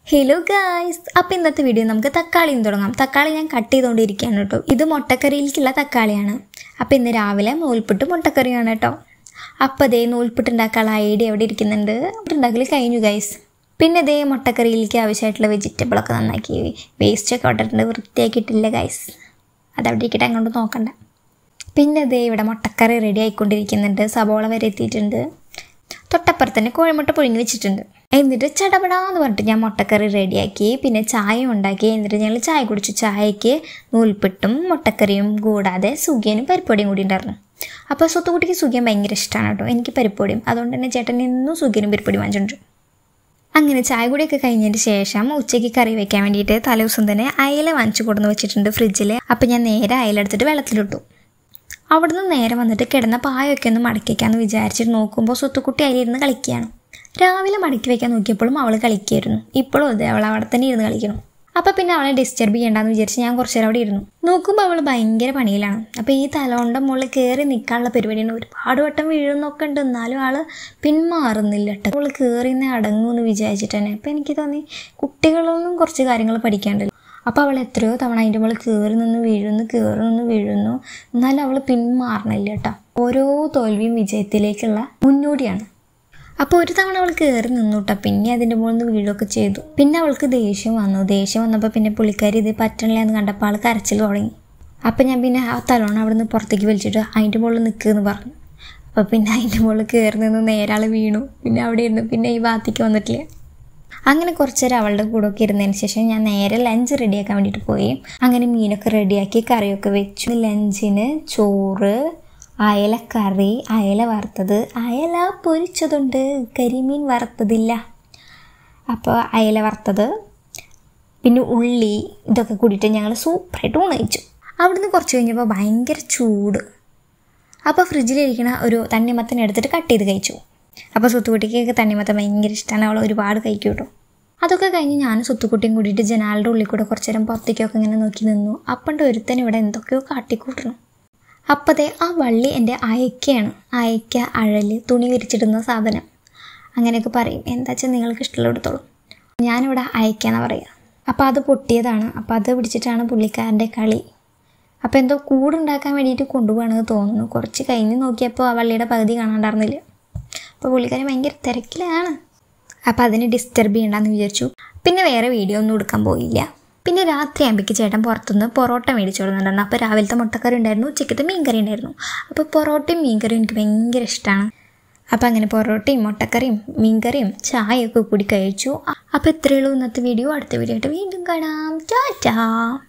hello guys അപ്പം ഇന്നത്തെ video നമുക്ക് തക്കാളിയും തുടങ്ങാം തക്കാളി ഞാൻ കട്ട് ചെയ്തുകൊണ്ടിരിക്കുകയാണ് കേട്ടോ ഇത് മുട്ടക്കറിയിലേക്കുള്ള തക്കാളിയാണ് അപ്പം ഇന്ന് രാവിലെ നൂൽപുട്ട് മുട്ടക്കറിയാണ് കേട്ടോ അപ്പം അതേ നൂൽപുട്ട് ഉണ്ടാക്കാനുള്ള ഐഡിയ എവിടെ ഇരിക്കുന്നുണ്ട് ഉണ്ടാക്കൽ കഴിഞ്ഞു ഗൈസ് പിന്നെ ഇതേ മുട്ടക്കറിയിലേക്ക് ആവശ്യമായിട്ടുള്ള വെജിറ്റബിളൊക്കെ നന്നാക്കി വേസ്റ്റൊക്കെ ഇട്ടിട്ടുണ്ട് വൃത്തിയാക്കിയിട്ടില്ല ഗൈസ് അതവിടെ ഇരിക്കട്ടെ അങ്ങോട്ട് നോക്കണ്ട പിന്നെ ഇതേ ഇവിടെ മുട്ടക്കറി റെഡി ആയിക്കൊണ്ടിരിക്കുന്നുണ്ട് സബോള വരെ എത്തിയിട്ടുണ്ട് തൊട്ടപ്പുറത്ത് തന്നെ കോഴിമുട്ട പുഴുങ്ങി വെച്ചിട്ടുണ്ട് എന്നിട്ട് ചടപടാന്ന് പറഞ്ഞിട്ട് ഞാൻ മുട്ടക്കറി റെഡിയാക്കി പിന്നെ ചായ ഉണ്ടാക്കി എന്നിട്ട് ഞങ്ങൾ ചായ കുടിച്ചു ചായക്ക് നൂൽപ്പിട്ടും മുട്ടക്കറിയും കൂടാതെ സുഖിയനും പരിപ്പൊടിയും കൂടി ഉണ്ടായിരുന്നു അപ്പോൾ സ്വത്തുകുട്ടിക്ക് സുഖിയൻ ഭയങ്കര ഇഷ്ടമാണ് കേട്ടോ എനിക്ക് പരിപ്പൊടിയും അതുകൊണ്ട് തന്നെ ചേട്ടൻ എന്നും സുഖിയനും പരിപ്പൊടി വാങ്ങിച്ചിട്ടുണ്ട് അങ്ങനെ ചായ കൂടിയൊക്കെ കഴിഞ്ഞതിന് ശേഷം ഉച്ചയ്ക്ക് കറി വെക്കാൻ വേണ്ടിയിട്ട് തലേദിവസം തന്നെ അയല വാങ്ങിച്ചു കൊടുന്ന് വെച്ചിട്ടുണ്ട് ഫ്രിഡ്ജിൽ അപ്പം ഞാൻ നേരെ അയല എടുത്തിട്ട് വെള്ളത്തിലിട്ടു അവിടുന്ന് നേരെ വന്നിട്ട് കിടന്ന പായൊക്കെ ഒന്ന് മടക്കി വയ്ക്കാമെന്ന് വിചാരിച്ചിട്ട് നോക്കുമ്പോൾ സ്വത്തുക്കുട്ടി അതിലിരുന്ന് കളിക്കുകയാണ് രാവിലെ മടക്കി വയ്ക്കാൻ നോക്കിയപ്പോഴും അവൾ കളിക്കായിരുന്നു ഇപ്പോഴും അതെ അവൾ അവിടെ തന്നെ ഇരുന്ന് കളിക്കണം അപ്പം പിന്നെ അവളെ ഡിസ്റ്റർബ് ചെയ്യണ്ടെന്ന് വിചാരിച്ച് ഞാൻ കുറച്ച് നേരം അവിടെ ഇരുന്നു നോക്കുമ്പോൾ അവൾ ഭയങ്കര പണിയിലാണ് അപ്പോൾ ഈ തലോണ്ട മുകളിൽ കയറി നിൽക്കാനുള്ള പരിപാടിയാണ് ഒരുപാട് വട്ടം വീഴുന്നൊക്കെ ഉണ്ട് എന്നാലും ആൾ പിന്മാറുന്നില്ല കേട്ടോ അവൾ കയറി നിന്ന് അടങ്ങുമെന്ന് വിചാരിച്ചിട്ട് തന്നെ അപ്പം എനിക്ക് തോന്നി കുട്ടികളൊന്നും കുറച്ച് കാര്യങ്ങൾ പഠിക്കാണ്ടല്ലോ അപ്പോൾ അവൾ എത്രയോ തവണ അതിൻ്റെ മുകളിൽ കയറി നിന്ന് വീഴുന്നു കയറി നിന്ന് വീഴുന്നു എന്നാലും അവൾ പിന്മാറണില്ല കേട്ടോ ഓരോ തോൽവിയും വിജയത്തിലേക്കുള്ള മുന്നോടിയാണ് അപ്പോൾ ഒരു തവണ അവൾ കയറി നിന്നു കേട്ടോ പിന്നെ അതിൻ്റെ മുകളിൽ നിന്ന് വീഴുകയൊക്കെ ചെയ്തു പിന്നെ അവൾക്ക് ദേഷ്യം വന്നു ദേഷ്യം വന്നപ്പോൾ പിന്നെ പുള്ളിക്കാരി ഇത് പറ്റണില്ല എന്ന് കണ്ടപ്പോൾ ആൾ കരച്ചിൽ തുടങ്ങി അപ്പം ഞാൻ പിന്നെ ആ തലോണം അവിടെ നിന്ന് പുറത്തേക്ക് വലിച്ചിട്ട് അതിൻ്റെ മുകളിൽ നിൽക്കുമെന്ന് പറഞ്ഞു അപ്പോൾ പിന്നെ അതിൻ്റെ മുകളിൽ കയറി നിന്ന് നേരെ ആൾ വീണു പിന്നെ അവിടെ ഇരുന്നു പിന്നെ ഈ ഭാഗത്തേക്ക് വന്നിട്ടില്ല അങ്ങനെ കുറച്ച് നേരം അവളുടെ കൂടെ ഒക്കെ ഇരുന്നതിന് ശേഷം ഞാൻ നേരെ ലഞ്ച് റെഡിയാക്കാൻ വേണ്ടിയിട്ട് പോയി അങ്ങനെ മീനൊക്കെ റെഡിയാക്കി കറിയൊക്കെ വെച്ചു ലഞ്ചിന് ചോറ് അയലക്കറി അയല വറുത്തത് അയല പൊരിച്ചതുണ്ട് കരിമീൻ വറുത്തതില്ല അപ്പോൾ അയല വറുത്തത് പിന്നെ ഉള്ളി ഇതൊക്കെ കൂടിയിട്ട് ഞങ്ങൾ സൂപ്പറായിട്ട് ഊണ് കഴിച്ചു അവിടുന്ന് കുറച്ച് കഴിഞ്ഞപ്പോൾ ഭയങ്കര ചൂട് അപ്പോൾ ഫ്രിഡ്ജിലിരിക്കുന്ന ഒരു തണ്ണിമത്തൻ എടുത്തിട്ട് കട്ട് ചെയ്ത് കഴിച്ചു അപ്പോൾ സുത്തുകുട്ടിക്കൊക്കെ തണ്ണിമത്തൻ ഭയങ്കര ഇഷ്ടമാണ് അവൾ ഒരുപാട് കഴിക്കും കേട്ടോ അതൊക്കെ കഴിഞ്ഞ് ഞാനും സുത്തുക്കുട്ടിയും കൂടിയിട്ട് ജനാളുടെ ഉള്ളിൽ കൂടെ കുറച്ച് നേരം പുറത്തേക്കൊക്കെ ഇങ്ങനെ നോക്കി നിന്നു അപ്പണ്ട് ഒരുത്തൻ ഇവിടെ എന്തൊക്കെയോ കാട്ടിക്കൂട്ടണം അപ്പതേ ആ വള്ളി എൻ്റെ അയക്കയാണ് അയക്ക അഴൽ തുണി വിരിച്ചിടുന്ന സാധനം അങ്ങനെയൊക്കെ പറയും എന്താ വെച്ചാൽ നിങ്ങൾക്ക് ഇഷ്ടമുള്ള എടുത്തോളൂ ഞാനിവിടെ അയക്കാന്ന് പറയുക അപ്പോൾ അത് പൊട്ടിയതാണ് അപ്പോൾ അത് പിടിച്ചിട്ടാണ് പുള്ളിക്കാരൻ്റെ കളി അപ്പോൾ എന്തോ കൂടുണ്ടാക്കാൻ വേണ്ടിയിട്ട് കൊണ്ടുപോകണമെന്ന് തോന്നുന്നു കുറച്ച് കഴിഞ്ഞ് നോക്കിയപ്പോൾ ആ വള്ളിയുടെ പകുതി കാണാണ്ടായിരുന്നില്ല അപ്പോൾ പുള്ളിക്കാരൻ ഭയങ്കര തിരക്കിലാണ് അപ്പോൾ അതിന് ഡിസ്റ്റർബ് ചെയ്യണ്ടെന്ന് വിചാരിച്ചു പിന്നെ വേറെ വീഡിയോ ഒന്നും എടുക്കാൻ പോയില്ല പിന്നെ രാത്രി ആകുമ്പോഴേക്ക് ചേട്ടൻ പുറത്തുനിന്ന് പൊറോട്ട മേടിച്ചു കൊടുക്കുന്നുണ്ടായിരുന്നു അപ്പോൾ രാവിലത്തെ മുട്ടക്കറി ഉണ്ടായിരുന്നു ഉച്ചക്കത്തെ മീൻകറി ഉണ്ടായിരുന്നു അപ്പോൾ പൊറോട്ടയും മീൻകറിയും എനിക്ക് ഭയങ്കര ഇഷ്ടമാണ് അപ്പോൾ അങ്ങനെ പൊറോട്ടയും മുട്ടക്കറിയും മീൻകറിയും ചായയൊക്കെ കൂടി കഴിച്ചു അപ്പോൾ ഇത്രയേ ഉള്ളൂ ഇന്നത്തെ വീഡിയോ അടുത്ത വീഡിയോ ആയിട്ട് വീണ്ടും കാണാം ടാറ്റാ